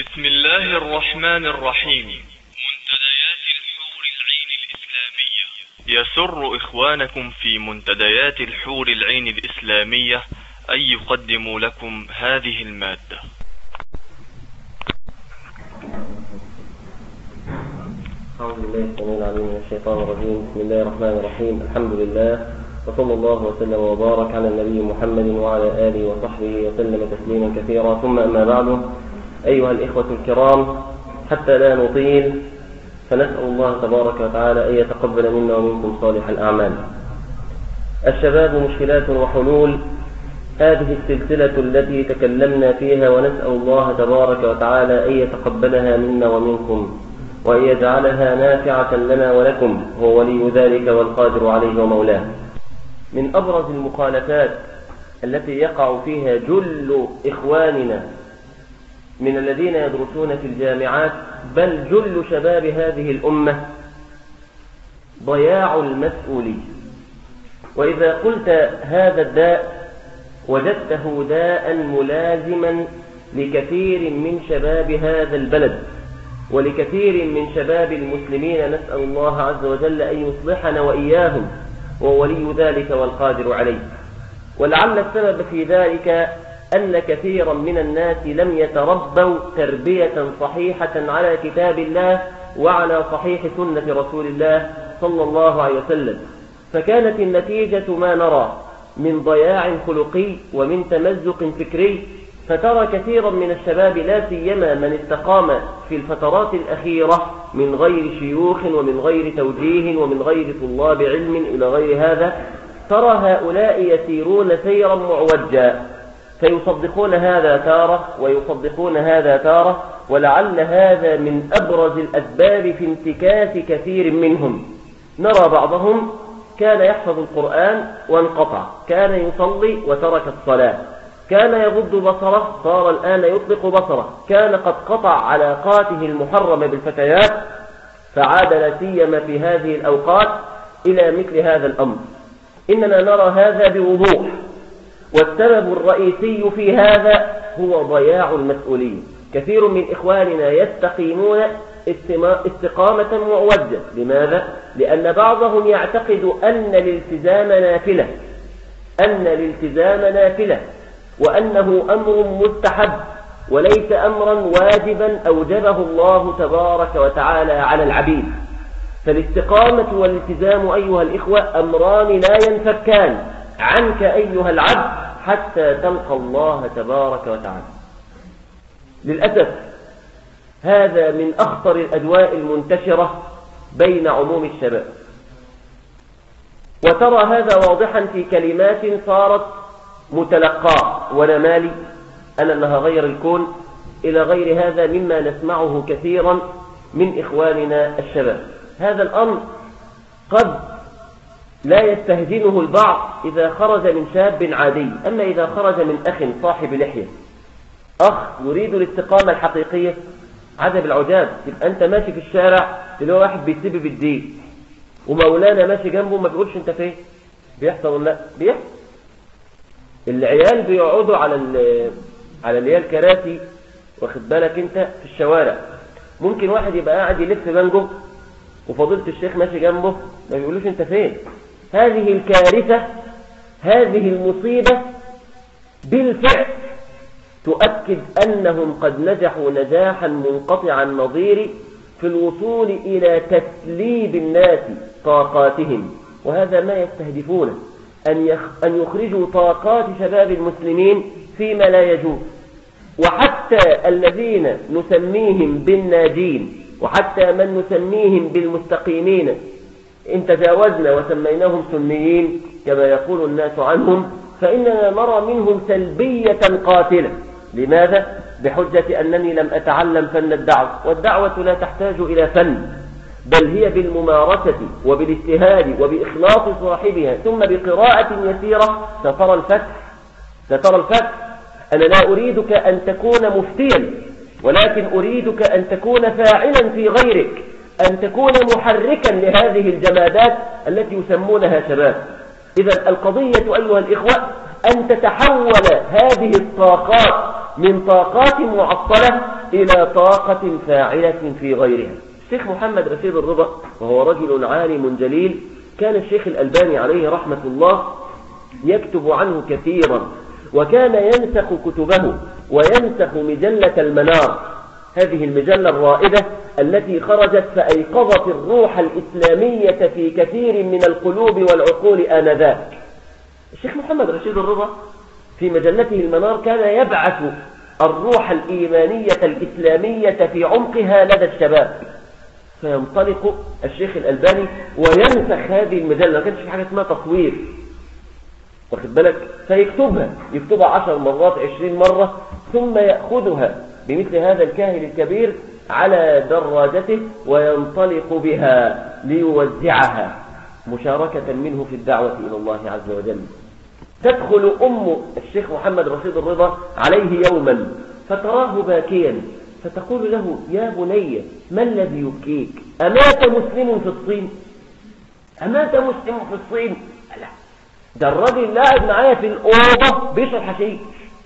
بسم الله الرحمن الرحيم منتديات الحور العين الإسلامية يسر إخوانكم في منتديات الحور العين الإسلامية أن يقدموا لكم هذه المادة أعوذ بالله السميع العليم من الشيطان الرجيم بسم الله الرحمن الرحيم الحمد لله وصلى الله وسلم وبارك على النبي محمد وعلى آله وصحبه وسلم تسليما كثيرا ثم أما بعد أيها الإخوة الكرام حتى لا نطيل فنسأل الله تبارك وتعالى أن يتقبل منا ومنكم صالح الأعمال الشباب مشكلات وحلول هذه السلسلة التي تكلمنا فيها ونسأل الله تبارك وتعالى أن يتقبلها منا ومنكم وأن يجعلها نافعة لنا ولكم هو ولي ذلك والقادر عليه ومولاه من أبرز المخالفات التي يقع فيها جل إخواننا من الذين يدرسون في الجامعات بل جل شباب هذه الأمة ضياع المسؤولية وإذا قلت هذا الداء وجدته داء ملازما لكثير من شباب هذا البلد ولكثير من شباب المسلمين نسأل الله عز وجل أن يصلحنا وإياهم وولي ذلك والقادر عليه ولعل السبب في ذلك أن كثيرا من الناس لم يتربوا تربية صحيحة على كتاب الله وعلى صحيح سنة رسول الله صلى الله عليه وسلم فكانت النتيجة ما نرى من ضياع خلقي ومن تمزق فكري فترى كثيرا من الشباب لا سيما من استقام في الفترات الأخيرة من غير شيوخ ومن غير توجيه ومن غير طلاب علم إلى غير هذا ترى هؤلاء يسيرون سيرا معوجا فيصدقون هذا تارة ويصدقون هذا تارة ولعل هذا من أبرز الأسباب في انتكاس كثير منهم نرى بعضهم كان يحفظ القرآن وانقطع كان يصلي وترك الصلاة كان يغض بصره صار الآن يطلق بصره كان قد قطع علاقاته المحرمة بالفتيات فعاد لا سيما في هذه الأوقات إلى مثل هذا الأمر إننا نرى هذا بوضوح والسبب الرئيسي في هذا هو ضياع المسؤولية كثير من إخواننا يستقيمون استقامة معوجة لماذا؟ لأن بعضهم يعتقد أن الالتزام نافلة أن الالتزام نافلة وأنه أمر مستحب وليس أمرا واجبا أوجبه الله تبارك وتعالى على العبيد فالاستقامة والالتزام أيها الإخوة أمران لا ينفكان عنك أيها العبد حتى تلقى الله تبارك وتعالى للأسف هذا من أخطر الأدواء المنتشرة بين عموم الشباب وترى هذا واضحا في كلمات صارت متلقاه ولا مالي أنا اللي هغير الكون إلى غير هذا مما نسمعه كثيرا من إخواننا الشباب هذا الأمر قد لا يستهجنه البعض إذا خرج من شاب عادي أما إذا خرج من أخ صاحب لحية أخ يريد الاستقامة الحقيقية عجب العجاب يبقى أنت ماشي في الشارع تلاقي واحد بيسيب بالدين ومولانا ماشي جنبه ما بيقولش أنت فين بيحصل ولا لا بيحصل العيال بيقعدوا على على اللي هي الكراسي واخد بالك انت في الشوارع ممكن واحد يبقى قاعد يلف بانجو وفضيله الشيخ ماشي جنبه ما بيقولوش انت فين هذه الكارثة هذه المصيبة بالفعل تؤكد أنهم قد نجحوا نجاحا منقطع النظير في الوصول إلى تسليب الناس طاقاتهم وهذا ما يستهدفونه أن أن يخرجوا طاقات شباب المسلمين فيما لا يجوز وحتى الذين نسميهم بالناجين وحتى من نسميهم بالمستقيمين إن تجاوزنا وسميناهم سنيين كما يقول الناس عنهم فإننا نرى منهم سلبية قاتلة لماذا؟ بحجة أنني لم أتعلم فن الدعوة والدعوة لا تحتاج إلى فن بل هي بالممارسة وبالاجتهاد وبإخلاص صاحبها ثم بقراءة يسيرة سترى الفتح سترى الفتح أنا لا أريدك أن تكون مفتيا ولكن أريدك أن تكون فاعلا في غيرك أن تكون محركا لهذه الجمادات التي يسمونها شباب إذا القضية أيها الإخوة أن تتحول هذه الطاقات من طاقات معطلة إلى طاقة فاعلة في غيرها الشيخ محمد رشيد الرضا وهو رجل عالم جليل كان الشيخ الألباني عليه رحمة الله يكتب عنه كثيرا وكان ينسخ كتبه وينسخ مجلة المنار هذه المجلة الرائدة التي خرجت فأيقظت الروح الإسلامية في كثير من القلوب والعقول آنذاك الشيخ محمد رشيد الرضا في مجلته المنار كان يبعث الروح الإيمانية الإسلامية في عمقها لدى الشباب فينطلق الشيخ الألباني وينسخ هذه المجلة ما كانش في حاجة اسمها تصوير واخد بالك فيكتبها يكتبها عشر مرات عشرين مرة ثم يأخذها بمثل هذا الكاهن الكبير على دراجته وينطلق بها ليوزعها مشاركة منه في الدعوة إلى الله عز وجل تدخل أم الشيخ محمد رشيد الرضا عليه يوما فتراه باكيا فتقول له يا بني ما الذي يبكيك أمات مسلم في الصين أمات مسلم في الصين لا ده الراجل قاعد معايا في الأوضة بيشرب حشيش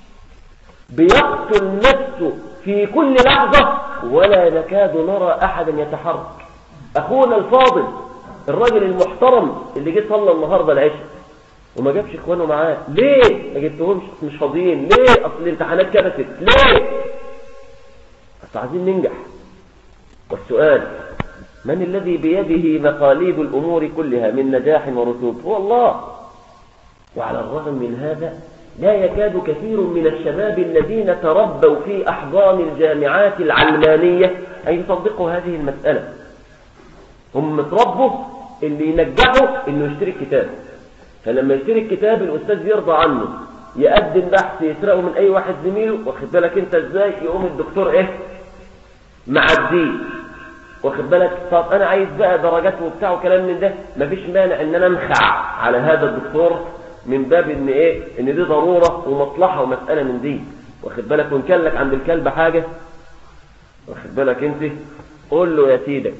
بيقتل نفسه في كل لحظة ولا نكاد نرى أحدا يتحرك أخونا الفاضل الراجل المحترم اللي جه صلى النهاردة العشاء وما جابش اخوانه معاه ليه ما جبتهمش مش فاضيين ليه اصل الامتحانات كبست ليه بس عايزين ننجح والسؤال من الذي بيده مقاليد الامور كلها من نجاح ورسوب هو الله وعلى الرغم من هذا لا يكاد كثير من الشباب الذين تربوا في أحضان الجامعات العلمانية أن يصدقوا هذه المسألة هم متربوا اللي ينجحوا انه يشتري الكتاب فلما يشتري الكتاب الاستاذ يرضى عنه يقدم بحث يسرقه من اي واحد زميله واخد بالك انت ازاي يقوم الدكتور ايه معديه واخد بالك طب انا عايز بقى درجات وبتاع وكلام من ده مفيش مانع ان انا انخع على هذا الدكتور من باب ان ايه ان دي ضروره ومصلحه ومساله من دي واخد بالك وان كان لك عند الكلب حاجه واخد بالك انت قول له يا سيدك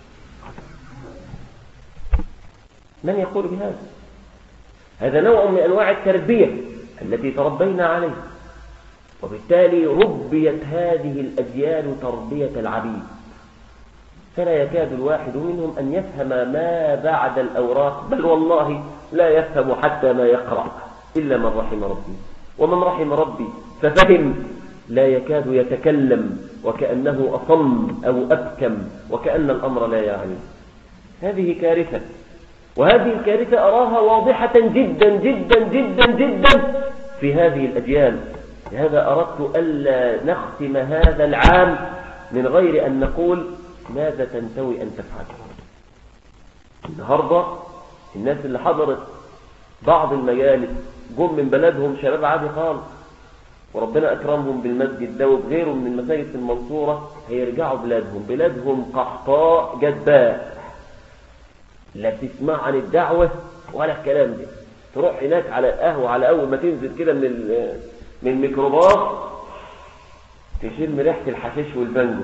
من يقول بهذا هذا نوع من أنواع التربية التي تربينا عليه وبالتالي ربيت هذه الأجيال تربية العبيد فلا يكاد الواحد منهم أن يفهم ما بعد الأوراق بل والله لا يفهم حتى ما يقرأ إلا من رحم ربي ومن رحم ربي ففهم لا يكاد يتكلم وكأنه أصم أو أبكم وكأن الأمر لا يعني هذه كارثة وهذه الكارثة أراها واضحة جدا جدا جدا جدا في هذه الأجيال لهذا أردت ألا نختم هذا العام من غير أن نقول ماذا تنتوي أن تفعل النهاردة الناس اللي حضرت بعض المجالس جم من بلدهم شباب عادي خالص وربنا أكرمهم بالمسجد ده وبغيره من المساجد في المنصورة هيرجعوا بلادهم بلادهم قحطاء جدباء لا بتسمع عن الدعوة ولا الكلام ده تروح هناك على القهوة على أول ما تنزل كده من من الميكروباص تشم ريحة الحشيش والبنجو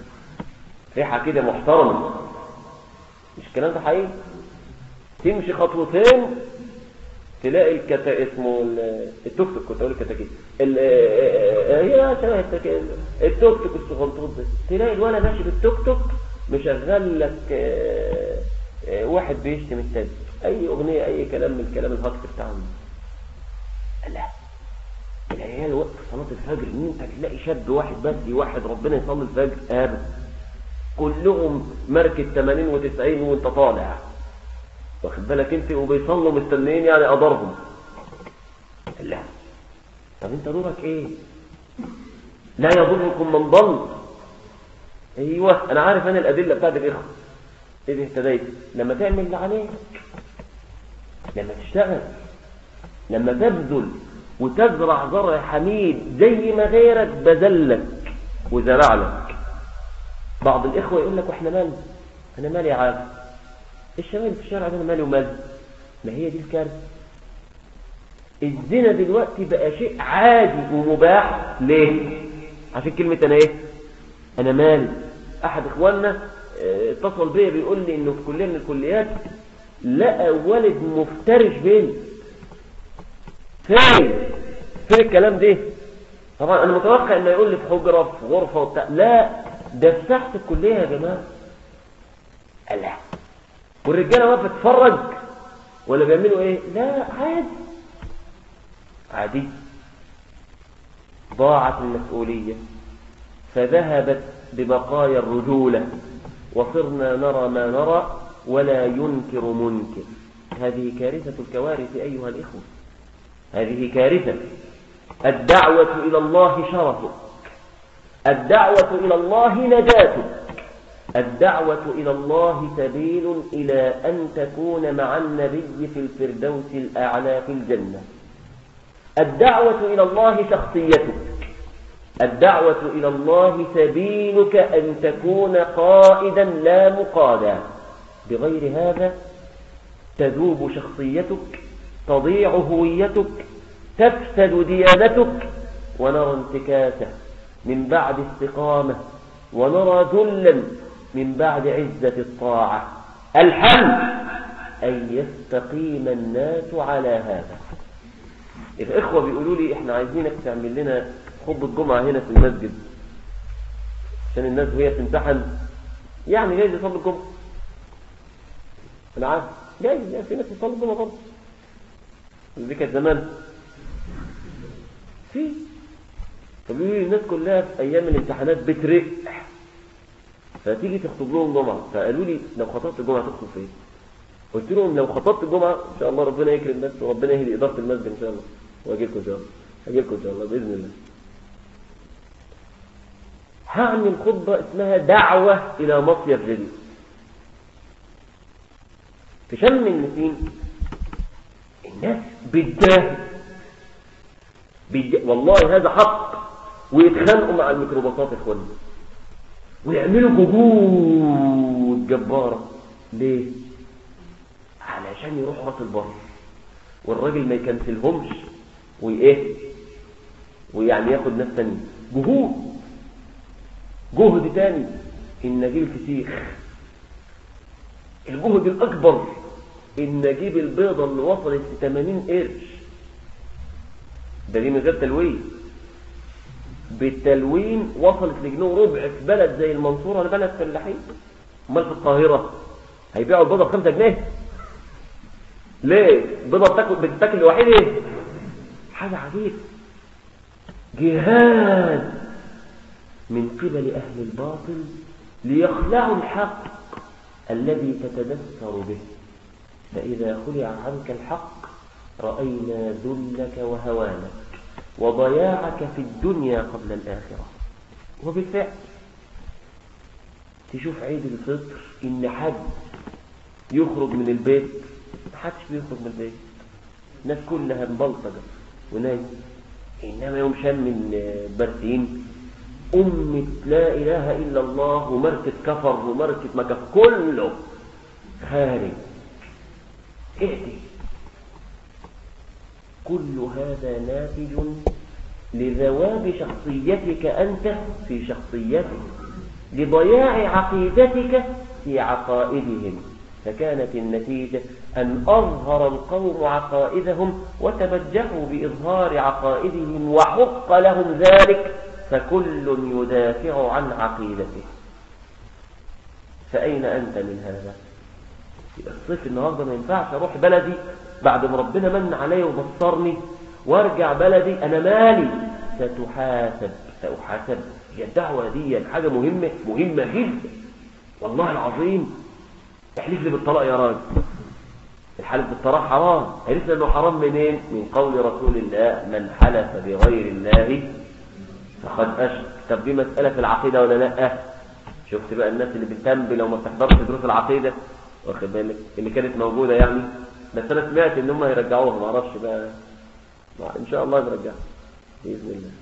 ريحة كده محترمة مش الكلام ده حقيقي تمشي خطوتين تلاقي الكتا اسمه التوك توك كنت اقول الكتاكيت هي شبه التوك التوك توك الصغنطوط ده تلاقي الولد ماشي بالتوك توك مشغل لك واحد بيشتم التاني اي اغنيه اي كلام من الكلام الهكس بتاعهم لا العيال وقت صلاه الفجر ان انت تلاقي شاب واحد بس واحد ربنا يصلي الفجر ابدا كلهم ماركه 80 و90 وانت طالع واخد بالك انت وبيصلوا مستنيين يعني اضرهم لا طب انت دورك ايه لا يضركم من ضل ايوه انا عارف انا الادله بتاعت الاخوه إذ اهتديت لما تعمل اللي عليك لما تشتغل لما تبذل وتزرع زرع حميد زي ما غيرك بذلك وزرع لك بعض الإخوة يقول لك وإحنا مالنا أنا مالي يا عام الشمال في الشارع ده أنا مالي ومالي ما هي دي الكارثة الزنا دلوقتي بقى شيء عادي ومباح ليه عشان كلمة أنا إيه أنا مالي أحد إخواننا اتصل بيا بيقول لي انه في كليه من الكليات لقى ولد مفترش بنت فين فين الكلام ده طبعا انا متوقع انه يقول لي في حجرة في غرفة وبتاع لا ده في ساحة الكلية يا جماعة لا والرجالة واقفة تتفرج ولا بيعملوا ايه لا عادي عادي ضاعت المسؤولية فذهبت ببقايا الرجولة وصرنا نرى ما نرى ولا ينكر منكر هذه كارثة الكوارث أيها الإخوة هذه كارثة الدعوة إلى الله شرفك الدعوة إلى الله نجاتك الدعوة إلى الله سبيل إلى أن تكون مع النبي في الفردوس الأعلى في الجنة الدعوة إلى الله شخصيتك الدعوة إلى الله سبيلك أن تكون قائدا لا مقادا بغير هذا تذوب شخصيتك تضيع هويتك تفسد ديانتك ونرى انتكاسة من بعد استقامة ونرى ذلا من بعد عزة الطاعة الحل أن يستقيم الناس على هذا الإخوة بيقولوا لي إحنا عايزينك تعمل لنا خطبة جمعة هنا في المسجد عشان الناس وهي تمتحن يعني جايز يصلي الجمعة أنا عارف جايز يعني في ناس تصلي الجمعة برضه دي كانت زمان في فبيقولوا لي الناس كلها في أيام الامتحانات بترق فتيجي تخطب لهم جمعة فقالوا لي لو خطبت الجمعة تخطب فين قلت لهم لو خطبت الجمعة إن شاء الله ربنا يكرم الناس وربنا يهدي إدارة المسجد إن شاء الله وأجي لكم إن شاء الله أجي لكم إن شاء الله بإذن الله هعمل خطبة اسمها دعوة إلى مصيف جديد في شم النسيم الناس بتجاهد بيج... والله هذا حق ويتخانقوا مع الميكروباصات يا اخوانا ويعملوا جهود جبارة ليه علشان يروح راس البر والراجل ما يكنسلهمش وايه ويعني ياخد ناس تانية جهود جهد تاني ان اجيب الفسيخ الجهد الاكبر ان اجيب البيضة اللي وصلت ل 80 قرش ده دي من غير تلوين بالتلوين وصلت لجنيه وربع في بلد زي المنصورة لبلد فلاحين امال في القاهرة هيبيعوا البيضة بخمسة جنيه ليه بيضة بتاكل بتتاكل لوحدها حاجة عجيبة جهاد من قبل أهل الباطل ليخلعوا الحق الذي تتدثر به فإذا خلع عنك الحق رأينا ذلك وهوانك وضياعك في الدنيا قبل الآخرة وبالفعل تشوف عيد الفطر إن حد يخرج من البيت محدش بيخرج من البيت الناس كلها مبلطجة ونايم إنما يوم شم البرسين أمة لا إله إلا الله ومركة كفر ومركة مكف كله خارج اهدي كل هذا ناتج لذواب شخصيتك أنت في شخصيتك لضياع عقيدتك في عقائدهم فكانت النتيجة أن أظهر القوم عقائدهم وتبجحوا بإظهار عقائدهم وحق لهم ذلك فكل يدافع عن عقيدته فأين أنت من هذا يبقى الصيف النهاردة ما ينفعش أروح بلدي بعد ما ربنا من علي وبصرني وارجع بلدي أنا مالي ستحاسب سأحاسب هي الدعوة دي حاجة مهمة مهمة جدا والله العظيم احلف لي بالطلاق يا راجل الحلف بالطلاق حرام عرفنا انه حرام منين من قول رسول الله من حلف بغير الله فقد اشرك طب دي مسألة في العقيدة ولا لا شفت بقى الناس اللي بتنبي لو ما بتحضرش دروس العقيدة واخد بالك اللي كانت موجودة يعني بس انا سمعت ان هم هيرجعوها ما اعرفش بقى ان شاء الله يرجعها باذن الله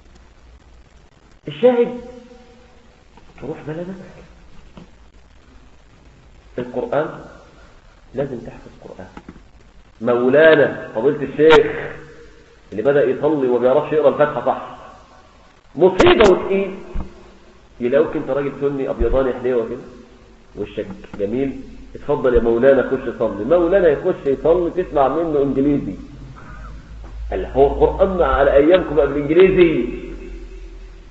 الشاهد تروح بلدك القرآن لازم تحفظ قرآن مولانا فضيلة الشيخ اللي بدأ يصلي وما بيعرفش يقرا الفاتحة صح مصيبة وتقيل يلاقوك انت راجل سني ابيضاني حليوه كده وشك جميل اتفضل يا مولانا خش صلي مولانا يخش يصلي تسمع منه انجليزي قال هو القرآن على ايامكم بقى بالانجليزي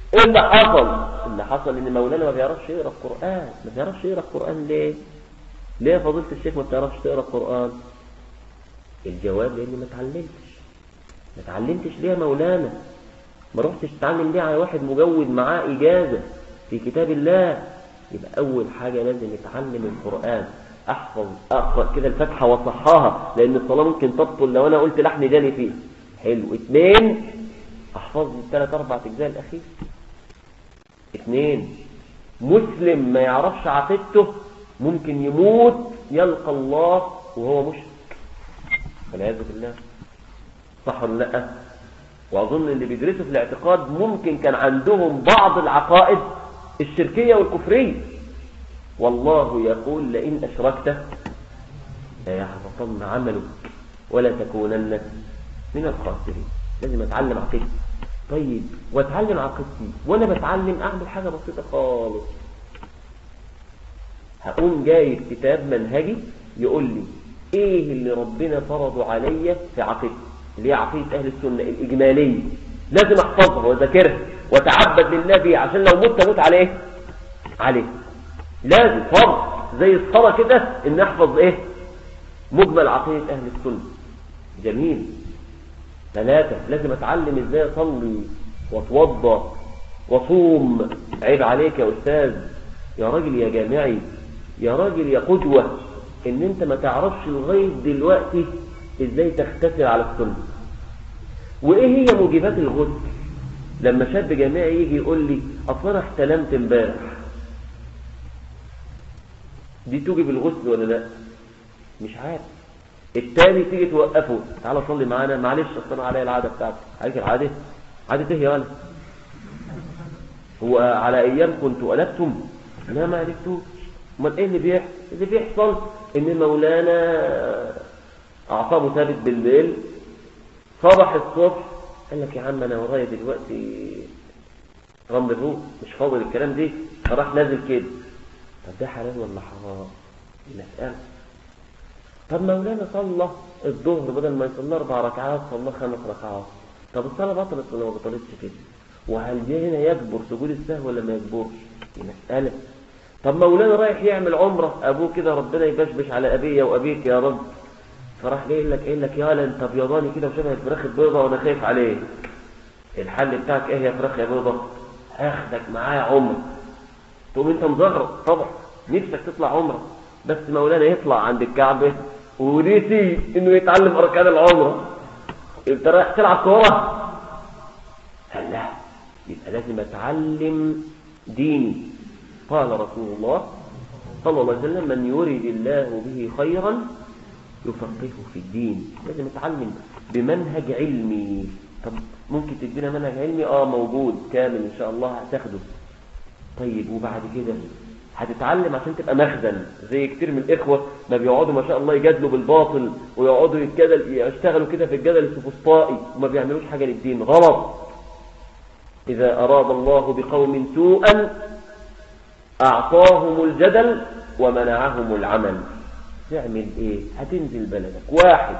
ايه اللي حصل اللي حصل ان مولانا ما بيعرفش يقرا القران ما بيعرفش يقرا القران ليه ليه يا فضيله الشيخ ما بتعرفش تقرا القران الجواب لاني ما اتعلمتش ما اتعلمتش ليه يا مولانا ما رحتش تتعلم ليه على واحد مجود معاه اجازه في كتاب الله يبقى اول حاجه لازم يتعلم القران احفظ اقرا كده الفاتحه واصحاها لان الصلاه ممكن تبطل لو انا قلت لحن جاني فيه حلو اتنين احفظ لي الثلاث اربع اجزاء الاخير اتنين مسلم ما يعرفش عقيدته ممكن يموت يلقى الله وهو مشرك والعياذ بالله صح ولا لا واظن اللي بيدرسوا في الاعتقاد ممكن كان عندهم بعض العقائد الشركيه والكفريه والله يقول لئن اشركت ليحبطن عملك ولا تكونن من الخاسرين لازم اتعلم عقيدتي طيب واتعلم عقيدتي وانا بتعلم اعمل حاجه بسيطه خالص هقوم جايب كتاب منهجي يقول لي ايه اللي ربنا فرضه عليا في عقيدتي اللي هي عقيده اهل السنه الاجماليه لازم احفظها واذاكرها واتعبد لله بيها عشان لو مت اموت عليه عليه لازم فرض زي الصلاه كده ان احفظ ايه مجمل عقيده اهل السنه جميل ثلاثة لازم اتعلم ازاي اصلي واتوضى واصوم عيب عليك يا استاذ يا راجل يا جامعي يا راجل يا قدوة ان انت ما تعرفش لغاية دلوقتي ازاي تغتسل على السنة وايه هي موجبات الغسل لما شاب جامعي يجي يقول لي اصل انا احتلمت امبارح دي توجب الغسل ولا لا مش عارف التاني تيجي توقفه تعالى صلي معانا معلش اصل انا عليا العاده بتاعتي عليك العاده عاده ايه يا ولد هو على ايام كنتوا قلبتم لا ما قلبتوش امال ايه اللي بيحصل اللي بيحصل ان مولانا اعصابه ثابت بالليل صبح الصبح قال لك يا عم انا ورايا دلوقتي رمل الروح مش فاضي الكلام دي فراح نازل كده طب ده حلال ولا حرام المساله طب مولانا صلى الظهر بدل ما يصلي اربع ركعات صلى خمس ركعات طب الصلاه بطلت ولا ما بطلتش كده وهل جه هنا يكبر سجود السهو ولا ما يكبرش دي مساله طب مولانا رايح يعمل عمره ابوه كده ربنا يبشبش على ابيه وابيك يا رب فراح جاي لك قايل لك يا انت بيضاني كده وشبه الفراخ البيضه وانا خايف عليه الحل بتاعك ايه يا فراخ يا بيضه هاخدك معايا عمره تقوم انت مزغرط طبعا نفسك تطلع عمره بس مولانا يطلع عند الكعبه ونسي انه يتعلم اركان العمره انت رايح تلعب كوره هلا يبقى لازم اتعلم ديني قال رسول الله صلى الله عليه وسلم من يريد الله به خيرا يفقهه في الدين لازم اتعلم بمنهج علمي طب ممكن تدينا منهج علمي اه موجود كامل ان شاء الله هتاخده طيب وبعد كده هتتعلم عشان تبقى مخزن زي كتير من الإخوة ما بيقعدوا ما شاء الله يجادلوا بالباطل ويقعدوا يتجادل يشتغلوا كده في الجدل السفسطائي وما بيعملوش حاجة للدين غلط إذا أراد الله بقوم سوءا أعطاهم الجدل ومنعهم العمل تعمل إيه هتنزل بلدك واحد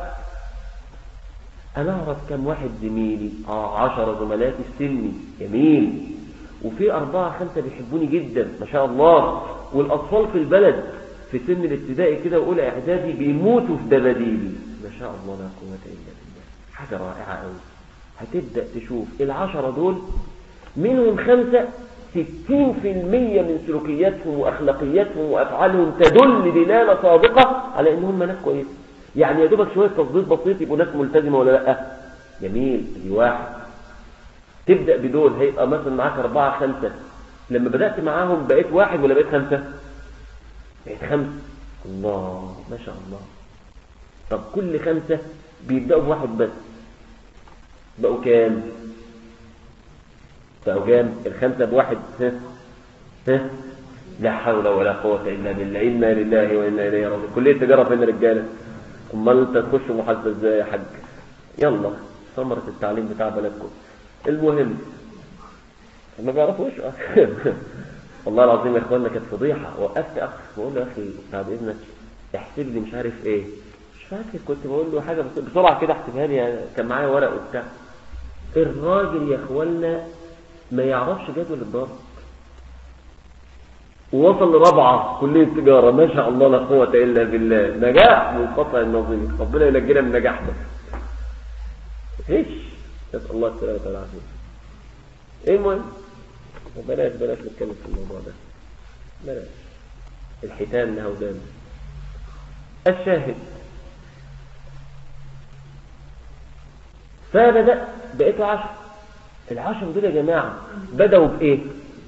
أنا أعرف كم واحد زميلي آه عشر زملائي في سني جميل وفي أربعة خمسة بيحبوني جدا ما شاء الله والأطفال في البلد في سن الابتدائي كده وأولى إعدادي بيموتوا في دباديبي ما شاء الله لا قوة إلا بالله حاجة رائعة قوي هتبدأ تشوف العشرة دول منهم خمسة ستين في المية من سلوكياتهم وأخلاقياتهم وأفعالهم تدل دلالة صادقة على إن هم ناس كويسة يعني يا دوبك شوية تصديق بسيط يبقوا ناس ملتزمة ولا لأ جميل دي واحد تبدأ بدول هيبقى مثلا معاك أربعة خمسة لما بدأت معاهم بقيت واحد ولا بقيت خمسة بقيت خمسة الله ما شاء الله طب كل خمسة بيبدأوا بواحد بس بقوا كام بقوا كام الخمسة بواحد ها ها لا حول ولا قوة إلا بالله إنا لله وإنا إليه راجعون كلية تجارة فين رجالة أمال أنت تخش محاسبة إزاي يا حاج يلا ثمرة التعليم بتاع بلدكم المهم ما بيعرفوش والله العظيم يا اخوانا كانت فضيحه وقفت اخ بقول له يا اخي بعد اذنك احسب لي مش عارف ايه مش فاكر كنت بقول له حاجه بس بسرعه كده احسبها لي كان معايا ورق وبتاع الراجل يا اخوانا ما يعرفش جدول الضرب ووصل لرابعة كلية تجارة ما شاء الله لا قوة إلا بالله نجاح منقطع النظير ربنا ينجينا من النجاح ده ايش نسأل الله السلامة والعافية ايه المهم بلاش بلاش نتكلم في الموضوع ده بلاش الحيتان لهودان الشاهد فبدأ بقيتوا عشر العشر دول يا جماعة بدأوا بإيه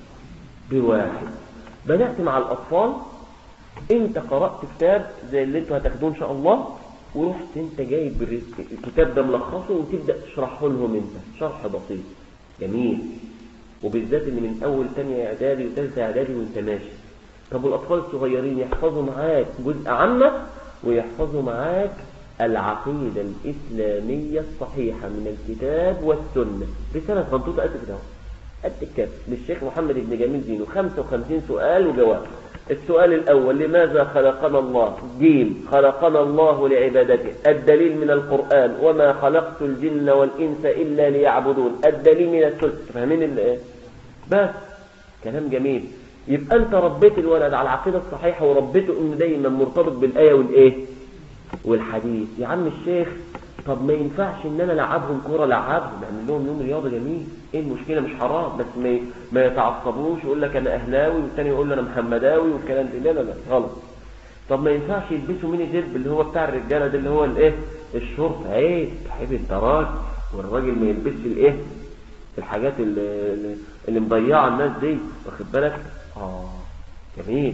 بواحد بدأت مع الأطفال انت قرأت كتاب زي اللي انتوا هتاخدوه ان شاء الله ورحت انت جايب الرزق- الكتاب ده ملخصه وتبدأ تشرحه لهم انت شرح بسيط جميل وبالذات اللي من اول تانية اعدادي وثالثة اعدادي وانت ماشي طب والاطفال الصغيرين يحفظوا معاك جزء عامة ويحفظوا معاك العقيدة الإسلامية الصحيحة من الكتاب والسنة رسالة خطوطة قد كده اهو. قد الكتاب للشيخ محمد بن جميل دينه 55 سؤال وجواب السؤال الأول لماذا خلقنا الله جيم خلقنا الله لعبادته الدليل من القرآن وما خلقت الجن والإنس إلا ليعبدون الدليل من السنة فاهمين ال- إيه؟ بس كلام جميل يبقى أنت ربيت الولد على العقيدة الصحيحة وربيته إنه دايما مرتبط بالآية والإيه والحديث يا عم الشيخ طب ما ينفعش ان انا العبهم كوره لعبهم اعمل لهم يوم رياضه جميل ايه المشكله مش حرام بس ما ما يتعصبوش يقول لك انا اهلاوي والثاني يقول له انا محمداوي والكلام ده لا لا لا غلط طب ما ينفعش يلبسوا ميني جيب اللي هو بتاع الرجاله ده اللي هو الايه الشرط عيب عيب الدراج والراجل ما يلبسش الايه الحاجات اللي, اللي- اللي مضيعه الناس دي واخد بالك اه جميل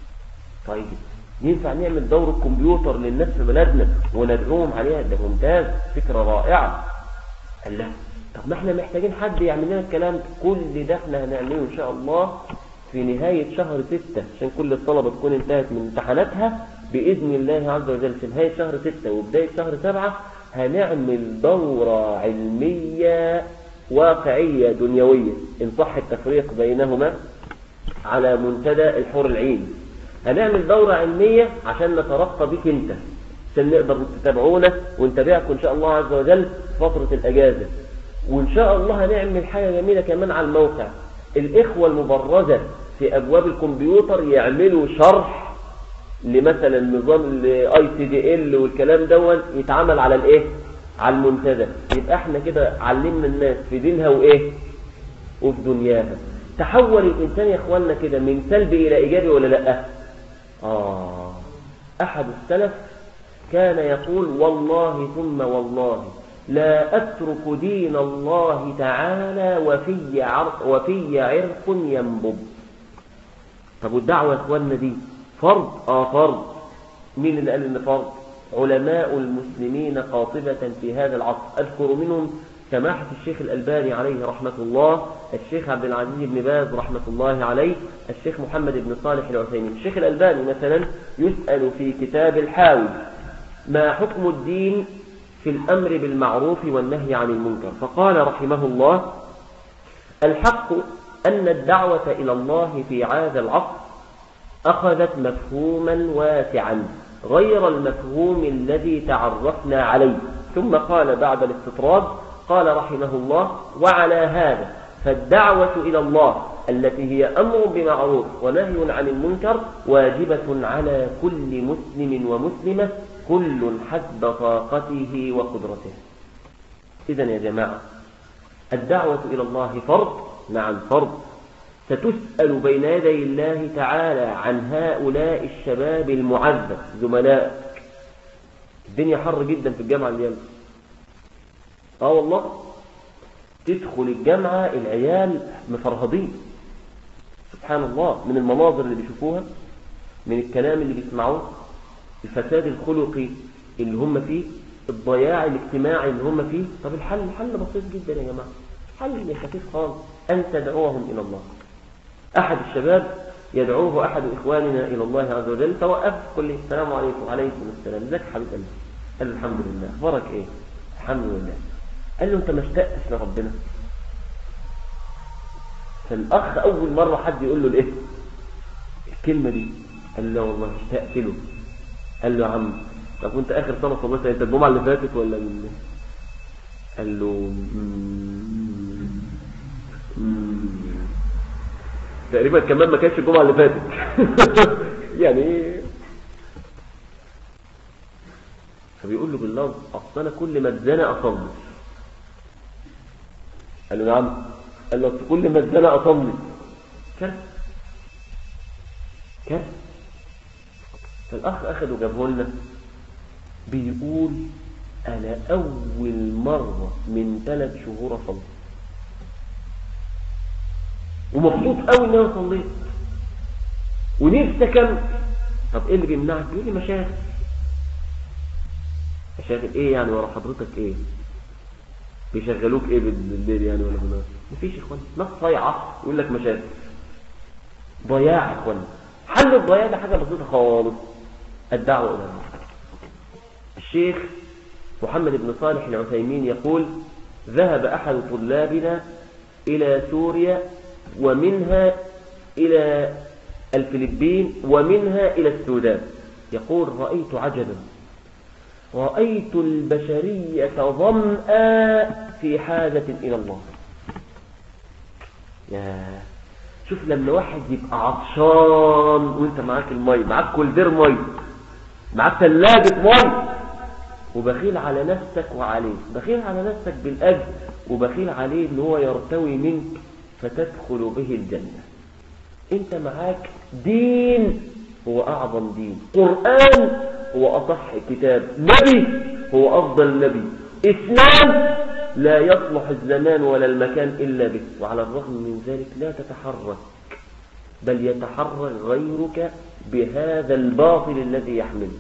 طيب ينفع نعمل دورة كمبيوتر للناس في بلدنا وندعوهم عليها ده ممتاز فكرة رائعة قال لا طب ما احنا محتاجين حد يعمل لنا الكلام ده. كل ده احنا هنعمله ان شاء الله في نهاية شهر ستة عشان كل الطلبة تكون انتهت من امتحاناتها بإذن الله عز وجل في نهاية شهر ستة وبداية شهر سبعة هنعمل دورة علمية واقعية دنيوية إن صح التفريق بينهما على منتدى الحور العين هنعمل دورة علمية عشان نترقى بك انت عشان نقدر تتابعونا ونتابعكم ان شاء الله عز وجل في فترة الاجازة وان شاء الله هنعمل حاجة جميلة كمان على الموقع الاخوة المبرزة في ابواب الكمبيوتر يعملوا شرح لمثلا نظام الاي سي دي ال والكلام دون يتعمل على الايه على المنتدى يبقى احنا كده علمنا الناس في دينها وايه وفي دنياها تحول الإنسان يا إخواننا كده من سلبي إلى إيجابي ولا لا آه أحد السلف كان يقول والله ثم والله لا أترك دين الله تعالى وفي عرق, وفي عرق ينبض طب والدعوة يا إخواننا دي فرض آه فرض مين اللي قال إن فرض علماء المسلمين قاطبة في هذا العصر أذكر منهم سماحة الشيخ الألباني عليه رحمة الله الشيخ عبد العزيز بن باز رحمة الله عليه الشيخ محمد بن صالح العثيمين الشيخ الألباني مثلا يسأل في كتاب الحاوي ما حكم الدين في الأمر بالمعروف والنهي عن المنكر فقال رحمه الله الحق أن الدعوة إلى الله في هذا العصر أخذت مفهوما واسعا غير المفهوم الذي تعرفنا عليه ثم قال بعد الاستطراد قال رحمه الله وعلى هذا فالدعوة إلى الله التي هي أمر بمعروف ونهي عن المنكر واجبة على كل مسلم ومسلمة كل حسب طاقته وقدرته إذا يا جماعة الدعوة إلى الله فرض نعم فرض ستسأل بين يدي الله تعالى عن هؤلاء الشباب المعذب زملائك الدنيا حر جدا في الجامعة اليوم اه والله تدخل الجامعة العيال مفرهضين سبحان الله من المناظر اللي بيشوفوها من الكلام اللي بيسمعوه الفساد الخلقي اللي هم فيه الضياع الاجتماعي اللي هم فيه طب الحل الحل بسيط جدا يا جماعة حل خفيف خالص أن تدعوهم إلى الله أحد الشباب يدعوه أحد إخواننا إلى الله عز وجل فوقف قل لي السلام عليكم وعليكم السلام ازيك يا حبيب قلبي قال له الحمد لله أخبارك إيه الحمد لله قال له أنت ما اشتقتش لربنا فالأخ أول مرة حد يقول له الإيه الكلمة دي قال له والله اشتقت له قال له يا عم طب وانت آخر سنة صليت انت الجمعة اللي فاتت ولا من قال له "مم". تقريبا كمان ما كانش الجمعة اللي فاتت يعني ايه فبيقول له بالله اصل انا كل ما اتزنق اصلي قال له نعم قال له أصل كل ما اتزنق اصلي كارثه كارثه فالاخ اخده وجابه لنا بيقول انا اول مره من ثلاث شهور اصلي ومبسوط قوي ان انا صليت ونفسي اكمل طب ايه اللي بيمنعك بيقول لي مشاغل مشاغل ايه يعني ورا حضرتك ايه بيشغلوك ايه بالليل يعني ولا بالنهار مفيش يا اخوان ناس صايعه يقول لك مشاغل ضياع يا اخوان حل الضياع ده حاجه بسيطه خالص الدعوه الى الله الشيخ محمد بن صالح العثيمين يقول ذهب احد طلابنا الى سوريا ومنها إلى الفلبين ومنها إلى السودان يقول رأيت عجبا رأيت البشرية ظمأ في حاجة إلى الله يا شوف لما واحد يبقى عطشان وانت معاك المي معاك كولدير مي معاك ثلاجة مي وبخيل على نفسك وعليه بخيل على نفسك بالأجر وبخيل عليه ان هو يرتوي منك فتدخل به الجنة انت معاك دين هو اعظم دين قرآن هو اصح كتاب نبي هو افضل نبي اسلام لا يصلح الزمان ولا المكان الا به وعلى الرغم من ذلك لا تتحرك بل يتحرك غيرك بهذا الباطل الذي يحمله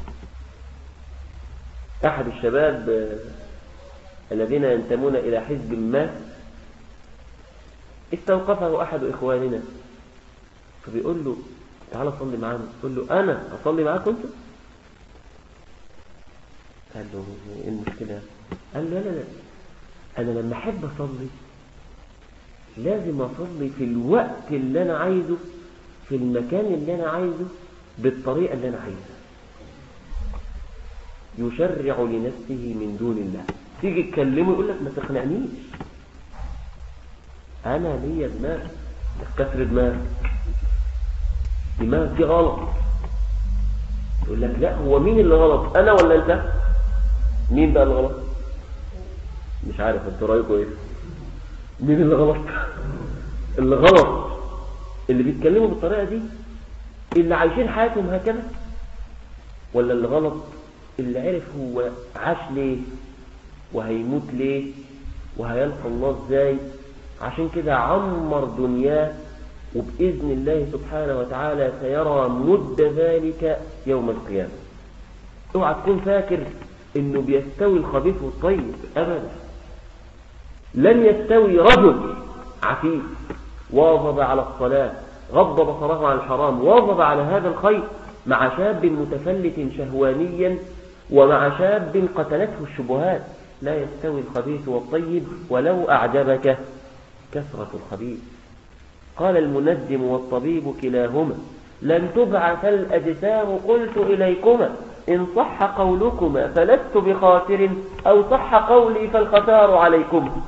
احد الشباب الذين ينتمون الى حزب ما استوقفه أحد إخواننا فبيقول له تعالى صلي معانا يقول له أنا أصلي معاك أنت قال له إيه المشكلة قال له لا لا لا أنا لما أحب أصلي لازم أصلي في الوقت اللي أنا عايزه في المكان اللي أنا عايزه بالطريقة اللي أنا عايزها يشرع لنفسه من دون الله تيجي تكلمه يقول لك ما تقنعنيش انا ليا دماغ كسر دماغ دماغ دي غلط يقول لك لا هو مين اللي غلط انا ولا انت مين بقى اللي غلط مش عارف انتوا رايكم ايه مين اللي غلط اللي غلط اللي بيتكلموا بالطريقه دي اللي عايشين حياتهم هكذا ولا اللي غلط اللي عرف هو عاش ليه وهيموت ليه وهيلقى الله ازاي عشان كده عمر دنياه وبإذن الله سبحانه وتعالى سيرى مد ذلك يوم القيامة اوعى تكون فاكر انه بيستوي الخبيث والطيب ابدا لن يستوي رجل عفيف واظب على الصلاة غض بصره عن الحرام واظب على هذا الخير مع شاب متفلت شهوانيا ومع شاب قتلته الشبهات لا يستوي الخبيث والطيب ولو أعجبك كثرة الخبيث قال المندم والطبيب كلاهما لن تبعث الأجسام قلت إليكما إن صح قولكما فلست بخاسر أو صح قولي فالخسار عليكم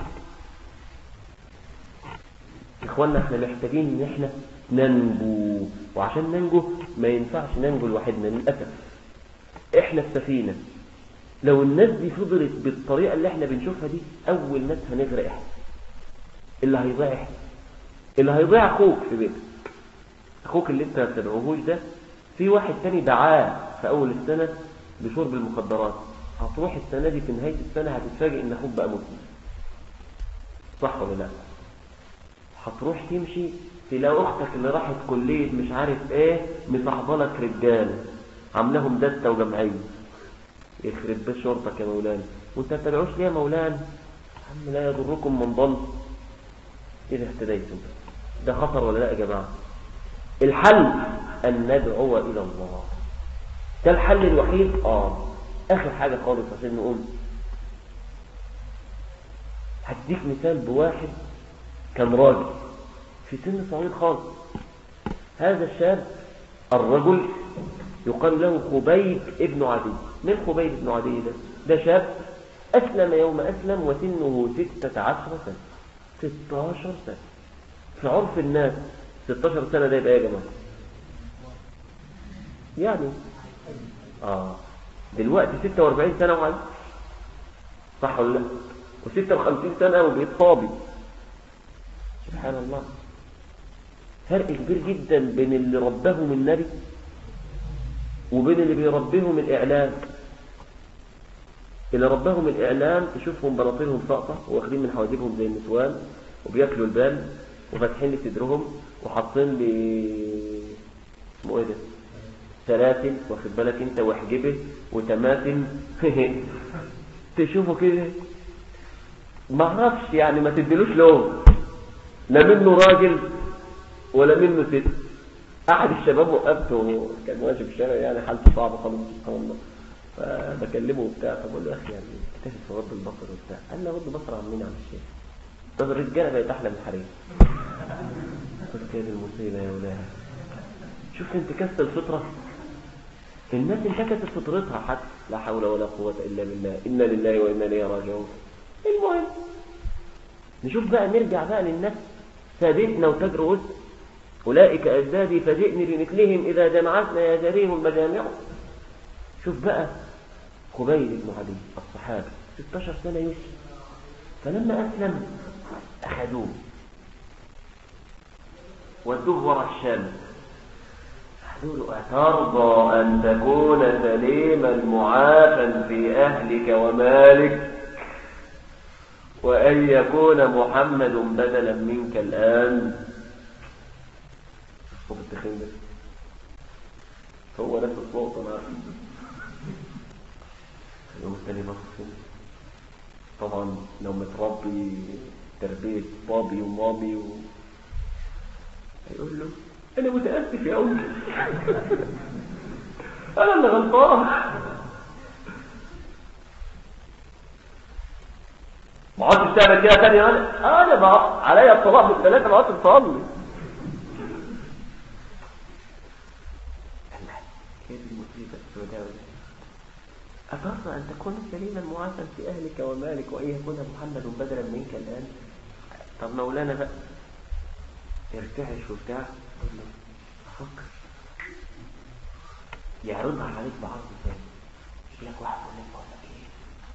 إخواننا احنا محتاجين ان احنا ننجو وعشان ننجو ما ينفعش ننجو لوحدنا للأسف احنا السفينة لو الناس دي فضلت بالطريقة اللي احنا بنشوفها دي أول ناس هنغرق احنا اللي هيضيع احنا اللي هيضيع أخوك في بيتك أخوك اللي انت ما بتدعوهوش ده في واحد تاني دعاه في أول السنة بشرب المخدرات هتروح السنة دي في نهاية السنة هتتفاجئ ان أخوك بقى مسلم صح ولا لا هتروح تمشي تلاقي اختك اللي راحت كلية مش عارف ايه مصاحبه لك رجاله عاملاهم دستة وجمعية يخرب بيت شرطك يا مولانا وانت تدعوش ليه يا مولانا عم لا يضركم من ضل اذا اهتديتم ده خطر ولا لا يا جماعة الحل ان ندعو الى الله ده الحل الوحيد اه اخر حاجة خالص عشان نقوم هديك مثال بواحد كان راجل في سن صغير خالص هذا الشاب الرجل يقال له خبيب ابن عدي من خبيب ابن عدي ده ده شاب أسلم يوم أسلم وسنه ستة عشر سنة 16 سنة في عرف الناس 16 سنة ده يبقى ايه يا جماعة يعني اه دلوقتي 46 سنة وعلي صح ولا لا و56 سنة وبقيت صابي سبحان الله فرق كبير جدا بين اللي ربهم النبي وبين اللي بيربيهم الإعلام اللي ربهم الإعلام تشوفهم بناطيلهم ساقطة واخدين من حواجبهم زي النسوان وبياكلوا البال وفاتحين لي صدرهم وحاطين لي اسمه ايه ده سلاسل واخد بالك انت وحجبه وتماثل تشوفه كده ما اعرفش يعني ما تديلوش لون لا منه راجل ولا منه ست احد الشباب وقفته كان ماشي في الشارع يعني حالته صعبه خالص سبحان الله فبكلمه وبتاع فبقول له يا اخي يعني اكتشف في غض البصر وبتاع قال لي غض البصر عن مين يا عم الشيخ طب الرجاله بقت احلى من الحريم قلت يا دي المصيبه يا ولاد شوف انتكاسه الفطره الناس انتكست فطرتها حتى لا حول ولا قوه الا بالله انا لله وانا اليه راجعون المهم نشوف بقى نرجع بقى للنفس ثابتنا وتجر وسط أولئك أجدادي فجئني بمثلهم إذا جمعتنا يا جريم المجامع شوف بقى خبيب بن عدي الصحابي 16 سنة يوسف فلما أسلم أخذوه ودوه وراء الشام قالوا له أترضى أن تكون سليما معافا في أهلك ومالك وأن يكون محمد بدلا منك الآن الصوت التخين ده هو نفس الصوت أنا عارف اليوم الثاني بص طبعا لو متربي تربية بابي ومامي و... هيقول له أنا متأسف يا أمي أنا اللي غلطان ما عدتش تعمل كده تاني انا انا بقى عليا الطلاق بالثلاثه ما عدتش تصلي كيف المصيبه السوداء أترضى أن تكون سليما معافا في أهلك ومالك وأن يكون محمد بدلا منك الآن طب مولانا بقى ارتعش وبتاع قول له أفكر يعرضها عليك بعرض ثاني يجي لك واحد يقول لك بقول لك إيه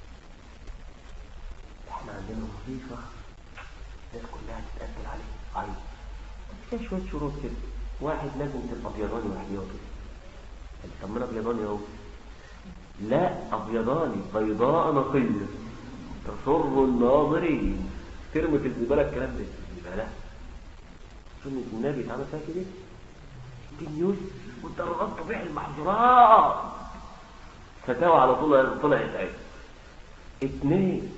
احنا عندنا وظيفة الناس كلها تتقبل عليه عايز فيها شوية شروط كده واحد لازم تبقى ابيضاني واحتياطي طب ما انا ابيضاني اهو لا ابيضاني بيضاء نقية تسر الناظرين ترمي في الزبالة الكلام ده الزبالة سنة النبي اتعمل فيها كده دي نيوز والدرجات طبيعي المحظورات فتاوى على طول طلعت عين اتنين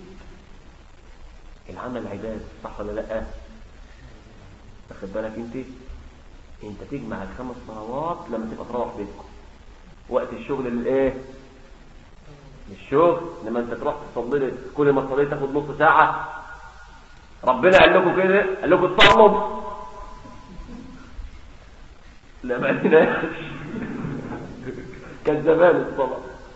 العمل عباد صح ولا لا واخد بالك انت انت تجمع الخمس صلوات لما تبقى تروح بيتكم وقت الشغل الايه الشغل لما انت تروح تصلي كل ما تصلي تاخد نص ساعه ربنا قال لكم كده قال لكم تصلوا لا ما عندناش كان زمان الصلاه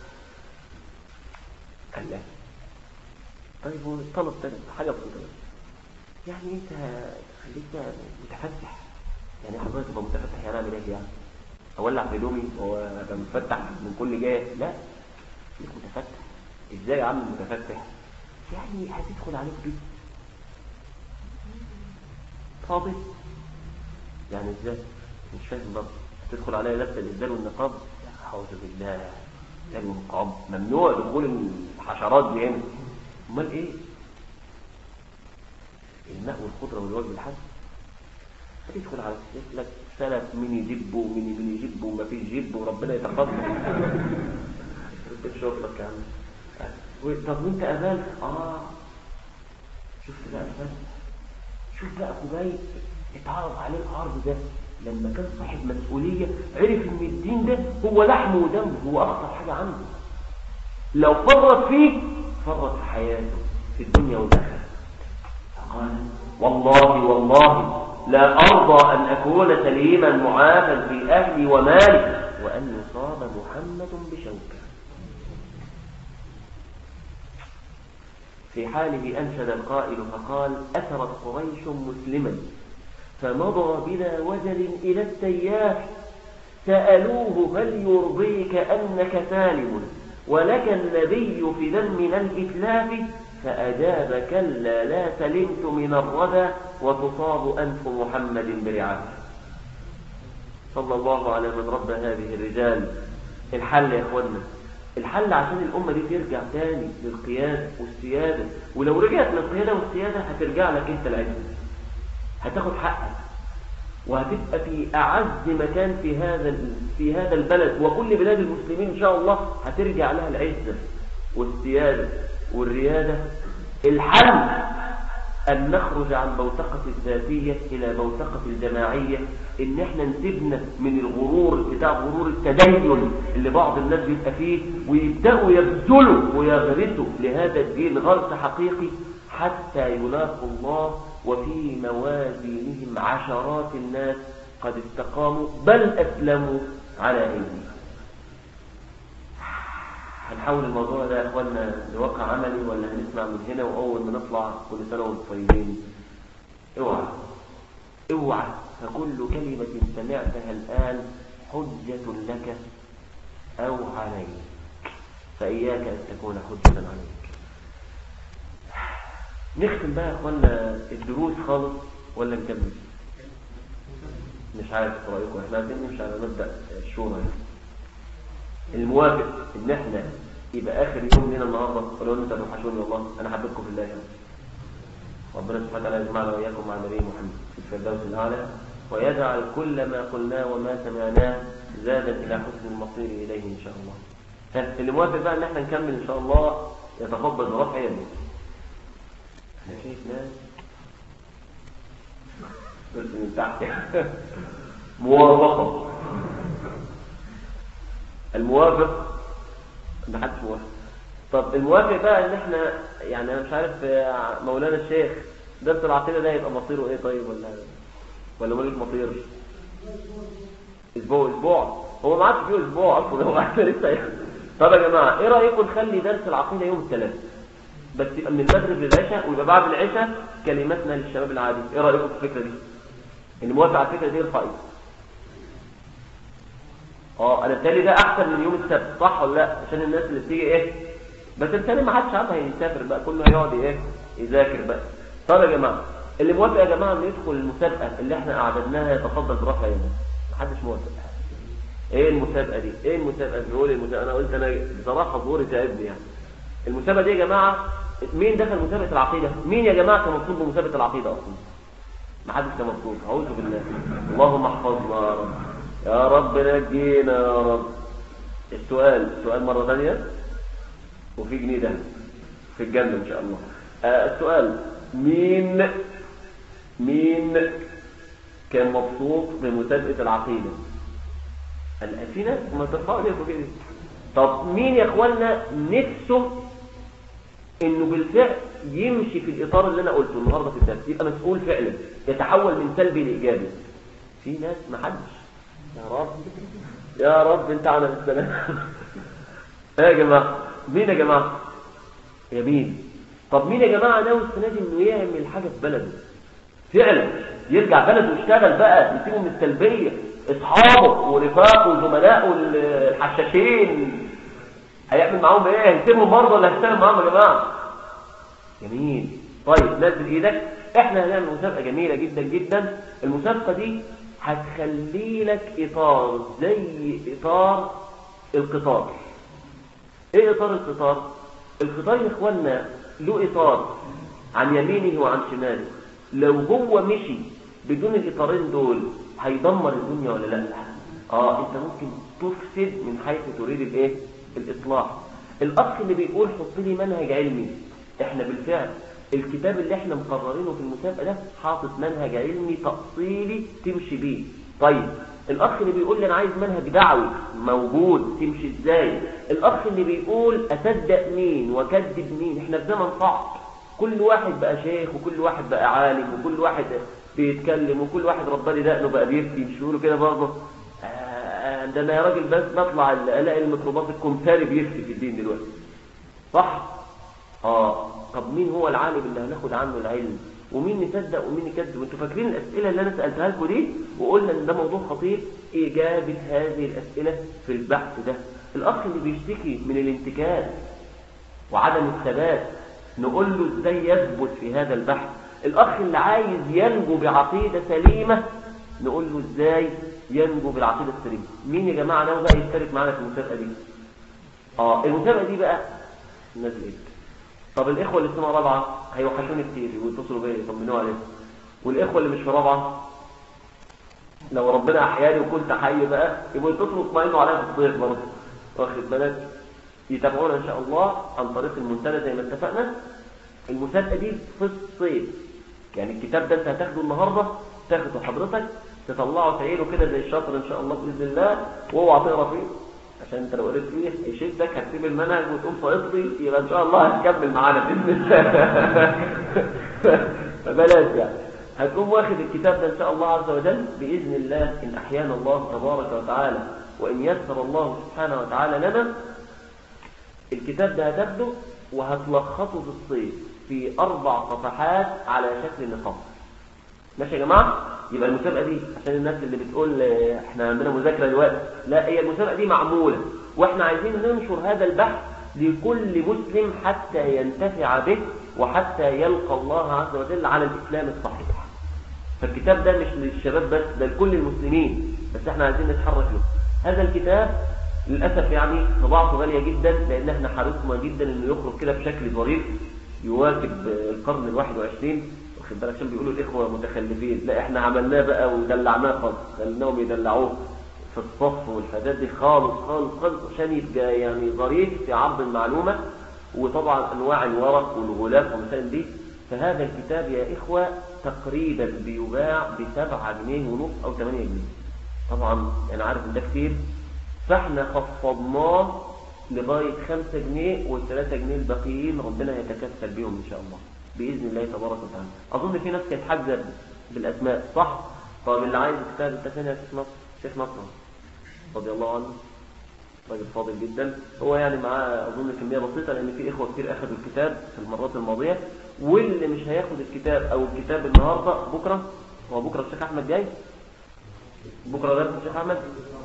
قال لا طيب هو طلب تاني حاجة بسيطة يعني انت خليك متفتح يعني حضرتك تبقى متفتح يعني اعمل ايه يعني اولع هدومي وابقى متفتح من كل جهه لا خليك متفتح ازاي يا عم متفتح يعني هتدخل عليك بيت فاضي يعني ازاي مش فاهم برضه تدخل عليا لابسه الازدال والنقاب اعوذ بالله ده النقاب ممنوع دخول الحشرات دي هنا امال ايه الماء والخضره والوجه الحسن تدخل على لك سلف مين يجيب ومين مين يجيب وما فيش جيب وربنا يتقبل ربنا شغلك يا عم طب وانت قبلت اه شفت بقى قبلت شوف بقى خبايب اتعرض عليه العرض ده لما كان صاحب مسؤولية عرف ان الدين ده هو لحمه ودمه هو اخطر حاجة عنده لو فرط فيه فرط في حياته في الدنيا والآخرة فقال والله والله لا أرضى أن أكون سليما معافا في أهلي ومالي وأن يصاب محمد بشوكة في حاله أنشد القائل فقال أثرت قريش مسلما فمضى بلا وجل إلى السياف سألوه هل يرضيك أنك سالم ولك النبي في ذم من الإتلاف فأجاب كلا لا سلمت من الردى وتصاب أنف محمد برعاه صلى الله على من رب هذه الرجال الحل يا اخوانا الحل عشان الأمة دي ترجع تاني للقيادة والسيادة ولو رجعت للقيادة والسيادة هترجع لك انت العزة هتاخد حقك وهتبقى في أعز مكان في هذا في هذا البلد وكل بلاد المسلمين إن شاء الله هترجع لها العزة والسيادة والريادة الحل أن نخرج عن بوتقة الذاتية إلى بوتقة الجماعية إن احنا نسيبنا من الغرور بتاع غرور التدين اللي بعض الناس بيبقى فيه ويبدأوا يبذلوا ويغرسوا لهذا الدين غرس حقيقي حتى يلاقوا الله وفي موازينهم عشرات الناس قد استقاموا بل أسلموا على أيديهم هنحول الموضوع ده يا اخوانا لواقع عملي ولا هنسمع من هنا واول ما نطلع كل سنه وانتم طيبين اوعى اوعى فكل كلمه سمعتها الان حجه لك او عليك فاياك ان تكون حجه عليك نختم بقى يا اخوانا الدروس خالص ولا نكمل مش عارف رايكم احنا عايزين نمشي على مبدا الشورى يعني الموافق ان احنا يبقى اخر يوم لنا النهارده ولو انتم توحشوني والله انا حبيتكم في الله يعني. ربنا سبحانه وتعالى يجمعنا واياكم مع نبي محمد في الفردوس الاعلى ويجعل كل ما قلناه وما سمعناه زادا الى حسن المصير اليه ان شاء الله ها اللي موافق بقى ان احنا نكمل ان شاء الله يتفضل برفع يده انا شايف ناس قلت من تحت موافقه الموافق ما حدش موافق طب الموافق بقى ان احنا يعني انا مش عارف مولانا الشيخ درس العقيده ده يبقى مصيره ايه طيب ولا ولا ملوش مصير اسبوع اسبوع هو ما عادش فيه اسبوع اصلا هو احنا لسه طب يا جماعه ايه رايكم نخلي درس العقيده يوم الثلاث بس يبقى من المغرب للعشاء ويبقى بعد العشاء كلماتنا للشباب العادي ايه رايكم في الفكره دي اللي موافق على الفكره دي يرفع ايده اه انا التالي ده احسن من يوم السبت صح ولا لا عشان الناس اللي بتيجي ايه بس التاني ما حدش عارف هيسافر بقى كله هيقعد ايه يذاكر بقى طب يا جماعه اللي موافق يا جماعه انه يدخل المسابقه اللي احنا اعددناها يتفضل برفع يده محدش موافق ايه المسابقه دي ايه المسابقه بنقول المسابقه انا قلت انا بصراحه ظهوري تعبني يعني المسابقه دي يا جماعه مين دخل مسابقه العقيده مين يا جماعه كان مطلوب بمسابقه العقيده اصلا ما حدش كان مطلوب اعوذ بالله اللهم احفظنا يا رب يا رب نجينا يا رب السؤال السؤال مرة ثانية وفي جنيه ده في الجنة إن شاء الله آه السؤال مين مين كان مبسوط بمسابقة العقيدة في ناس ما ترفعوا ليه كده طب مين يا اخوانا نفسه انه بالفعل يمشي في الاطار اللي انا قلته النهارده في الدرس يبقى مسؤول فعلا يتحول من سلبي لايجابي في ناس ما حدش يا رب يا رب انت على السلام يا جماعة مين يا جماعة يا مين طب مين يا جماعة ناوي السنة دي انه يعمل حاجة في بلده فعلا يرجع بلده ويشتغل بقى يسيبه من السلبية اصحابه ورفاقه وزملائه الحشاشين هيعمل معاهم ايه هيسيبهم برضه ولا هيشتغل معاهم يا جماعة جميل طيب نزل ايدك احنا هنعمل مسابقة جميلة جدا جدا المسابقة دي هتخلي لك إطار زي إطار القطار إيه إطار القطار؟ القطار يا إخوانا له إطار عن يمينه وعن شماله لو هو مشي بدون الإطارين دول هيدمر الدنيا ولا لا؟ آه أنت ممكن تفسد من حيث تريد الإيه؟ الإصلاح الأخ اللي بيقول حط لي منهج علمي إحنا بالفعل الكتاب اللي احنا مقررينه في المسابقة ده حاطط منهج علمي تأصيلي تمشي بيه طيب الأخ اللي بيقول لي أنا عايز منهج دعوي موجود تمشي إزاي الأخ اللي بيقول أصدق مين وكذب مين احنا في زمن صعب كل واحد بقى شيخ وكل واحد بقى عالم وكل واحد بيتكلم وكل واحد ربنا دقنه بقى بيفتي مش يقولوا كده برضه آه ده انا يا راجل بس بطلع الاقي الميكروباص الكمثاري بيفتي في الدين دلوقتي صح اه طب مين هو العالم اللي هناخد عنه العلم ومين نصدق ومين يكذب انتوا فاكرين الاسئله اللي انا سالتها لكم دي وقلنا ان ده موضوع خطير اجابه هذه الاسئله في البحث ده الاخ اللي بيشتكي من الانتكاس وعدم الثبات نقول له ازاي يثبت في هذا البحث الاخ اللي عايز ينجو بعقيده سليمه نقول له ازاي ينجو بالعقيده السليمه مين يا جماعه ناوي بقى يشترك معانا في المسابقه دي اه المسابقه دي بقى نازل ايه طب الاخوه اللي في سنه رابعه هيوحشوني كتير ويتصلوا بيا يطمنوا عليهم والاخوه اللي مش في رابعه لو ربنا احياني وكنت حي بقى يبقوا يتصلوا يطمئنوا عليا في الصيف برضه واخد بالك يتابعونا ان شاء الله عن طريق المنتدى زي ما اتفقنا المسابقه دي في الصيف يعني الكتاب ده انت هتاخده النهارده تاخده حضرتك تطلعه تعيله كده زي الشطر ان شاء الله باذن الله واوعى تقرا فيه عشان انت لو قريت فيه هيشدك هتسيب المنهج وتقوم فاصلي يبقى ان شاء الله هتكمل معانا باذن الله فبلاش يعني هتقوم واخد الكتاب ده ان شاء الله عز وجل باذن الله ان احيانا الله تبارك وتعالى وان يسر الله سبحانه وتعالى لنا الكتاب ده هتاخده وهتلخصه في الصيف في اربع صفحات على شكل نقاط ماشي يا جماعه يبقى المسابقه دي عشان الناس اللي بتقول اه، احنا عندنا مذاكره دلوقتي لا هي المسابقه دي معموله واحنا عايزين ننشر هذا البحث لكل مسلم حتى ينتفع به وحتى يلقى الله عز وجل على الاسلام الصحيح فالكتاب ده مش للشباب بس ده لكل المسلمين بس احنا عايزين نتحرك له هذا الكتاب للاسف يعني طباعته غاليه جدا لان احنا حريصنا جدا انه يخرج كده بشكل ظريف يواكب القرن الواحد وعشرين واخد بالك عشان بيقولوا الاخوه متخلفين لا احنا عملناه بقى ودلعناه خالص خليناهم يدلعوه في الصف والحاجات دي خالص خالص خالص عشان يبقى يعني ظريف في عرض المعلومه وطبعا انواع الورق والغلاف والمسائل دي فهذا الكتاب يا اخوه تقريبا بيباع بسبعة جنيه ونص او 8 جنيه طبعا انا عارف ان ده كتير فاحنا خفضناه لغايه 5 جنيه وال3 جنيه الباقيين ربنا يتكفل بيهم ان شاء الله باذن الله تبارك وتعالى اظن في ناس كانت حاجزه بالاسماء صح طب اللي عايز كتاب انت فين يا شيخ نصر شيخ نصر رضي الله عنه راجل فاضل جدا هو يعني معاه اظن كميه بسيطه لان في اخوه كتير اخذوا الكتاب في المرات الماضيه واللي مش هياخد الكتاب او الكتاب النهارده بكره هو بكره الشيخ احمد جاي بكره درس الشيخ احمد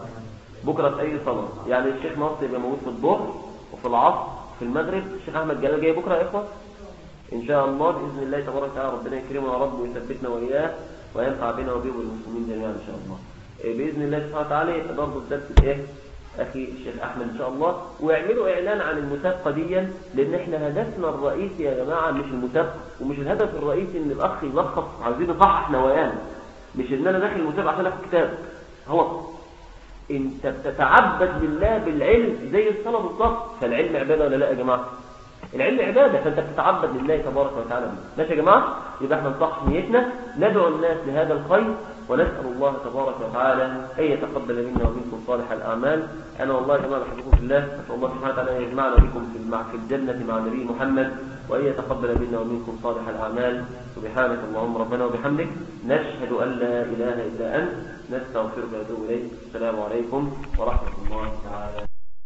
بكره في اي صلاه يعني الشيخ ناصر يبقى موجود في الظهر وفي العصر في المغرب الشيخ احمد جلال جاي بكره يا اخوه ان شاء الله باذن الله تبارك وتعالى ربنا يكرمنا يا رب ويثبتنا واياه وينفع بنا وبه والمسلمين جميعا ان شاء الله إيه باذن الله سبحانه وتعالى يبقى برضه الدرس الايه اخي الشيخ احمد ان شاء الله واعملوا اعلان عن المسابقه دي لان احنا هدفنا الرئيسي يا جماعه مش المسابقه ومش الهدف الرئيسي ان الاخ يلخص عايزين نصحح نوايانا مش ان انا داخل المسابقه عشان اخد كتاب هو انت بتتعبد لله بالعلم زي الصلاه بالظبط فالعلم عباده ولا لا يا جماعه العلم عبادة فأنت بتتعبد لله تبارك وتعالى به ماشي يا جماعة يبقى احنا نصح نيتنا ندعو الناس لهذا الخير ونسأل الله تبارك وتعالى أن يتقبل منا ومنكم صالح الأعمال أنا والله يا جماعة بحبكم في الله أسأل الله سبحانه وتعالى أن يجمعنا بكم في المع في الجنة مع نبي محمد وأن يتقبل منا ومنكم صالح الأعمال سبحانك اللهم ربنا وبحمدك نشهد أن لا إله إلا أنت نستغفرك ونتوب إليك السلام عليكم ورحمة الله تعالى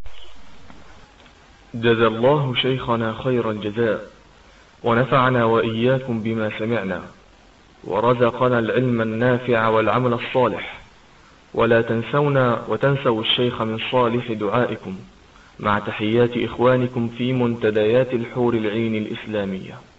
جزى الله شيخنا خير الجزاء ونفعنا وإياكم بما سمعنا ورزقنا العلم النافع والعمل الصالح ولا تنسونا وتنسوا الشيخ من صالح دعائكم مع تحيات إخوانكم في منتديات الحور العين الإسلامية